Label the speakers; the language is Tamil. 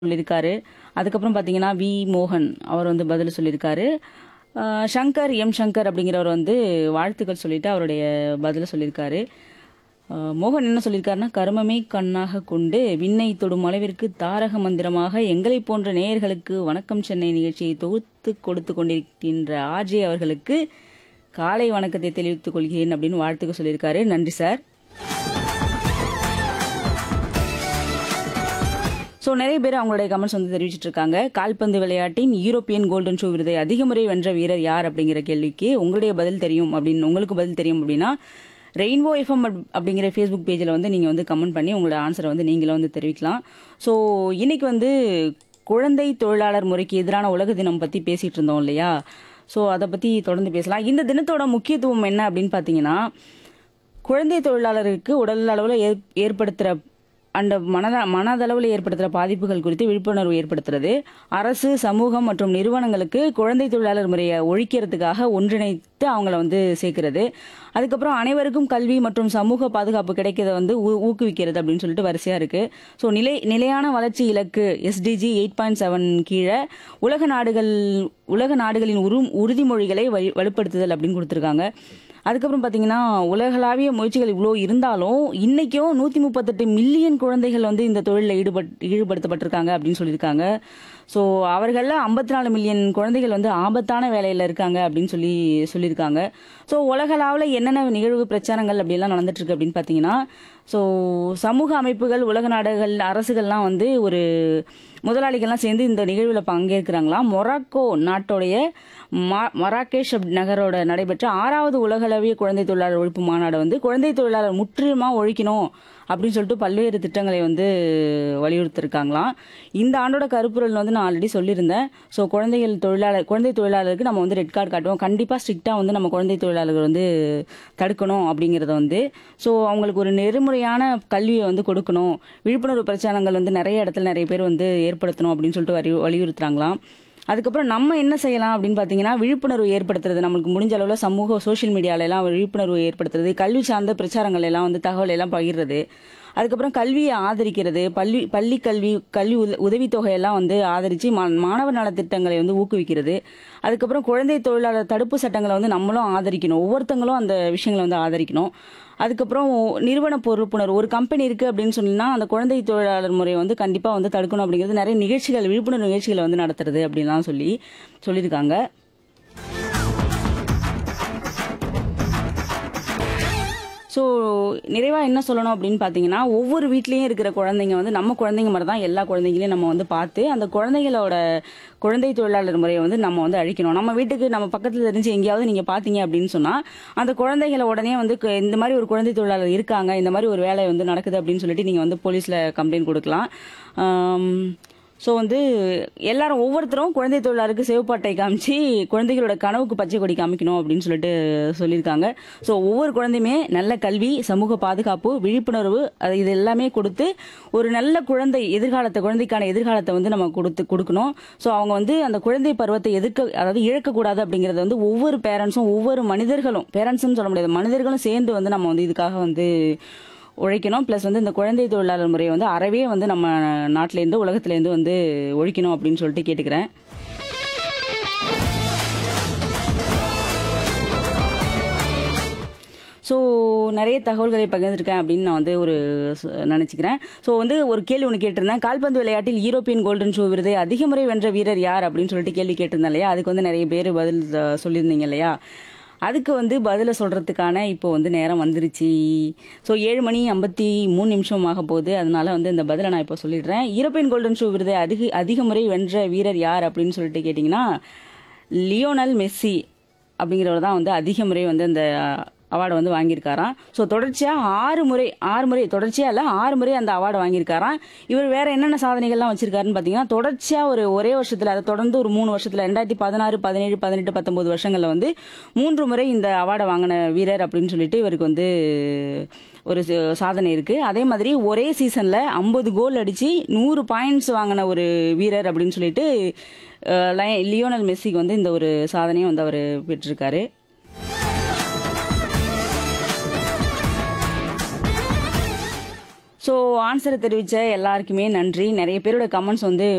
Speaker 1: சொல்லியிருக்காரு அதுக்கப்புறம் பார்த்தீங்கன்னா வி மோகன் அவர் வந்து பதில் சொல்லியிருக்காரு அஹ் சங்கர் எம் சங்கர் அப்படிங்கிறவர் வந்து வாழ்த்துக்கள் சொல்லிட்டு அவருடைய பதிலை சொல்லியிருக்காரு அஹ் மோகன் என்ன சொல்லியிருக்காருன்னா கர்மமே கண்ணாக கொண்டு விண்ணை தொடும் அளவிற்கு தாரக மந்திரமாக எங்களை போன்ற நேயர்களுக்கு வணக்கம் சென்னை நிகழ்ச்சியை தொகுத்து கொடுத்து கொண்டிருக்கின்ற ஆர்ஜே அவர்களுக்கு காலை வணக்கத்தை தெரிவித்துக் கொள்கிறேன் அப்படின்னு வாழ்த்துக்கள் சொல்லியிருக்காரு நன்றி சார் ஸோ நிறைய பேர் அவங்களுடைய கமெண்ட்ஸ் வந்து தெரிவிச்சிட்டு இருக்காங்க கால்பந்து விளையாட்டின் யூரோப்பியன் கோல்டன் ஷூ விருதை அதிக முறை வென்ற வீரர் யார் அப்படிங்கிற கேள்விக்கு உங்களுடைய பதில் தெரியும் அப்படின்னு உங்களுக்கு பதில் தெரியும் அப்படின்னா ரெயின்போ எஃப்எம் அப்படிங்கிற ஃபேஸ்புக் பேஜில் வந்து நீங்கள் வந்து கமெண்ட் பண்ணி உங்களோட ஆன்சரை வந்து நீங்களும் வந்து தெரிவிக்கலாம் ஸோ இன்னைக்கு வந்து குழந்தை தொழிலாளர் முறைக்கு எதிரான உலக தினம் பற்றி பேசிகிட்டு இருந்தோம் இல்லையா ஸோ அதை பற்றி தொடர்ந்து பேசலாம் இந்த தினத்தோட முக்கியத்துவம் என்ன அப்படின்னு பார்த்தீங்கன்னா குழந்தை தொழிலாளருக்கு உடல் அளவில் ஏற் ஏற்படுத்துகிற அந்த மனத மனதளவில் ஏற்படுத்துகிற பாதிப்புகள் குறித்து விழிப்புணர்வு ஏற்படுத்துறது அரசு சமூகம் மற்றும் நிறுவனங்களுக்கு குழந்தை தொழிலாளர் முறையை ஒழிக்கிறதுக்காக ஒன்றிணைத்து அவங்கள வந்து சேர்க்கிறது அதுக்கப்புறம் அனைவருக்கும் கல்வி மற்றும் சமூக பாதுகாப்பு கிடைக்கிறத வந்து ஊ- ஊக்குவிக்கிறது அப்படின்னு சொல்லிட்டு வரிசையாக இருக்குது ஸோ நிலை நிலையான வளர்ச்சி இலக்கு எஸ்டிஜி எயிட் பாயிண்ட் செவன் கீழே உலக நாடுகள் உலக நாடுகளின் உரு உறுதிமொழிகளை வலி- வலுப்படுத்துதல் அப்படின்னு கொடுத்துருக்காங்க அதுக்கப்புறம் பார்த்தீங்கன்னா உலகளாவிய முயற்சிகள் இவ்வளோ இருந்தாலும் இன்னைக்கும் நூற்றி முப்பத்தெட்டு மில்லியன் குழந்தைகள் வந்து இந்த தொழிலில் ஈடுபட் ஈடுபடுத்தப்பட்டிருக்காங்க அப்படின்னு சொல்லியிருக்காங்க ஸோ அவர்களில் ஐம்பத்தி நாலு மில்லியன் குழந்தைகள் வந்து ஆபத்தான வேலையில் இருக்காங்க அப்படின்னு சொல்லி சொல்லியிருக்காங்க ஸோ உலகளாவில் என்னென்ன நிகழ்வு பிரச்சாரங்கள் அப்படிலாம் நடந்துட்டு இருக்கு அப்படின்னு பார்த்தீங்கன்னா ஸோ சமூக அமைப்புகள் உலக நாடுகள் அரசுகள்லாம் வந்து ஒரு முதலாளிகள்லாம் சேர்ந்து இந்த நிகழ்வில் பங்கேற்கிறாங்களாம் மொராக்கோ நாட்டோடைய மா- மராகேஷ் அப் நகரோட நடைபெற்ற ஆறாவது உலகளவிய குழந்தை தொழிலாளர் ஒழிப்பு மாநாடு வந்து குழந்தை தொழிலாளர் முற்றிலுமாக ஒழிக்கணும் அப்படின்னு சொல்லிட்டு பல்வேறு திட்டங்களை வந்து வலியுறுத்திருக்காங்களாம் இந்த ஆண்டோட கருப்பொருள் வந்து நான் ஆல்ரெடி சொல்லியிருந்தேன் ஸோ குழந்தைகள் தொழிலாளர் குழந்தை தொழிலாளருக்கு நம்ம வந்து ரெட் கார்டு காட்டுவோம் கண்டிப்பாக ஸ்ட்ரிக்டாக வந்து நம்ம குழந்தை தொழிலாளர்கள் வந்து தடுக்கணும் அப்படிங்கிறத வந்து ஸோ அவங்களுக்கு ஒரு நெறிமுறையான கல்வியை வந்து கொடுக்கணும் விழிப்புணர்வு பிரச்சாரங்கள் வந்து நிறைய இடத்துல நிறைய பேர் வந்து ஏற்படுத்தணும் அப்படின்னு சொல்லிட்டு வரி வலியுறுத்துறாங்களாம் அதுக்கப்புறம் நம்ம என்ன செய்யலாம் அப்படின்னு பார்த்தீங்கன்னா விழிப்புணர்வு ஏற்படுத்துறது நம்மளுக்கு முடிஞ்ச அளவில் சமூக சோஷியல் மீடியால எல்லாம் விழிப்புணர்வு ஏற்படுத்துறது கல்வி சார்ந்த பிரச்சாரங்கள் எல்லாம் வந்து தகவல் எல்லாம் பகிர்றது அதுக்கப்புறம் கல்வியை ஆதரிக்கிறது பள்ளி பள்ளி கல்வி கல்வி உத உதவித்தொகையெல்லாம் வந்து ஆதரித்து மா மாணவர் நலத்திட்டங்களை வந்து ஊக்குவிக்கிறது அதுக்கப்புறம் குழந்தை தொழிலாளர் தடுப்பு சட்டங்களை வந்து நம்மளும் ஆதரிக்கணும் ஒவ்வொருத்தங்களும் அந்த விஷயங்களை வந்து ஆதரிக்கணும் அதுக்கப்புறம் நிறுவன பொறுப்புணர்வு ஒரு கம்பெனி இருக்குது அப்படின்னு சொன்னா அந்த குழந்தை தொழிலாளர் முறையை வந்து கண்டிப்பாக வந்து தடுக்கணும் அப்படிங்கிறது நிறைய நிகழ்ச்சிகள் விழிப்புணர்வு நிகழ்ச்சிகளை வந்து நடத்துறது அப்படின்லாம் சொல்லி சொல்லியிருக்காங்க ஸோ நிறைவாக என்ன சொல்லணும் அப்படின்னு பார்த்தீங்கன்னா ஒவ்வொரு வீட்லேயும் இருக்கிற குழந்தைங்க வந்து நம்ம குழந்தைங்க மாதிரி தான் எல்லா குழந்தைங்களையும் நம்ம வந்து பார்த்து அந்த குழந்தைகளோட குழந்தை தொழிலாளர் முறையை வந்து நம்ம வந்து அழிக்கணும் நம்ம வீட்டுக்கு நம்ம பக்கத்தில் தெரிஞ்சு எங்கேயாவது நீங்கள் பார்த்தீங்க அப்படின்னு சொன்னால் அந்த குழந்தைகளை உடனே வந்து கு- இந்த மாதிரி ஒரு குழந்தை தொழிலாளர் இருக்காங்க இந்த மாதிரி ஒரு வேலை வந்து நடக்குது அப்படின்னு சொல்லிட்டு நீங்கள் வந்து போலீஸில் கம்ப்ளைண்ட் கொடுக்கலாம் ஆம், ஸோ வந்து எல்லாரும் ஒவ்வொருத்தரும் குழந்தை தொழிலாளருக்கு சிவப்பாட்டை காமிச்சு குழந்தைகளோட கனவுக்கு பச்சை கொடி காமிக்கணும் அப்படின்னு சொல்லிட்டு சொல்லியிருக்காங்க ஸோ ஒவ்வொரு குழந்தையுமே நல்ல கல்வி சமூக பாதுகாப்பு விழிப்புணர்வு அது இது எல்லாமே கொடுத்து ஒரு நல்ல குழந்தை எதிர்காலத்தை குழந்தைக்கான எதிர்காலத்தை வந்து நம்ம கொடுத்து கொடுக்கணும் ஸோ அவங்க வந்து அந்த குழந்தை பருவத்தை எதிர்க்க அதாவது இழக்கக்கூடாது அப்படிங்கிறத வந்து ஒவ்வொரு பேரண்ட்ஸும் ஒவ்வொரு மனிதர்களும் பேரண்ட்ஸ்னு சொல்ல முடியாது மனிதர்களும் சேர்ந்து வந்து நம்ம வந்து இதுக்காக வந்து உழைக்கணும் ப்ளஸ் வந்து இந்த குழந்தை தொழிலாளர் முறையை வந்து அறவே வந்து நம்ம நாட்டிலேருந்து உலகத்துலேருந்து வந்து ஒழிக்கணும் அப்படின்னு சொல்லிட்டு கேட்டுக்கிறேன் ஸோ நிறைய தகவல்களை பகிர்ந்திருக்கேன் அப்படின்னு நான் வந்து ஒரு ச- நினைச்சுக்கிறேன் ஸோ வந்து ஒரு கேள்வி ஒன்று கேட்டிருந்தேன் கால்பந்து விளையாட்டில் யூரோப்பியன் கோல்டன் ஷூ விருதை அதிக முறை வென்ற வீரர் யார் அப்படின்னு சொல்லிட்டு கேள்வி கேட்டிருந்தேன் இல்லையா அதுக்கு வந்து நிறைய பேர் பதில் அஹ், சொல்லியிருந்தீங்க இல்லையா அதுக்கு வந்து பதிலை சொல்கிறதுக்கான இப்போ வந்து நேரம் வந்துருச்சு ஸோ ஏழு மணி ஐம்பத்தி மூணு நிமிஷம் ஆக போகுது அதனால வந்து இந்த பதிலை நான் இப்போ சொல்லிடுறேன் யூரோப்பியன் கோல்டன் ஷூ விருதை அதிக அதிக முறை வென்ற வீரர் யார் அப்படின்னு சொல்லிட்டு கேட்டிங்கன்னா லியோனல் மெஸ்ஸி அப்படிங்கிறவர் தான் வந்து அதிக முறை வந்து அந்த அவார்டை வந்து வாங்கியிருக்காராம் ஸோ தொடர்ச்சியாக ஆறு முறை ஆறு முறை தொடர்ச்சியாக இல்லை ஆறு முறை அந்த அவார்டை வாங்கியிருக்காராம் இவர் வேற என்னென்ன சாதனைகள்லாம் வச்சிருக்காருன்னு பார்த்தீங்கன்னா தொடர்ச்சியாக ஒரு ஒரே வருஷத்தில் அதை தொடர்ந்து ஒரு மூணு வருஷத்தில் ரெண்டாயிரத்தி பதினாறு பதினேழு பதினெட்டு பத்தொன்பது வருஷங்களில் வந்து மூன்று முறை இந்த அவார்டை வாங்கின வீரர் அப்படின்னு சொல்லிட்டு இவருக்கு வந்து ஒரு ச- சாதனை இருக்கு அதே மாதிரி ஒரே சீசன்ல ஐம்பது கோல் அடிச்சு நூறு பாயிண்ட்ஸ் வாங்கின ஒரு வீரர் அப்படின்னு சொல்லிட்டு அஹ், லய- லியோனல் மெஸ்ஸிக்கு வந்து இந்த ஒரு சாதனையை வந்து அவர் பெற்றிருக்காரு ஸோ ஆன்சரை தெரிவித்த எல்லாருக்குமே நன்றி நிறைய பேரோட கமெண்ட்ஸ் வந்து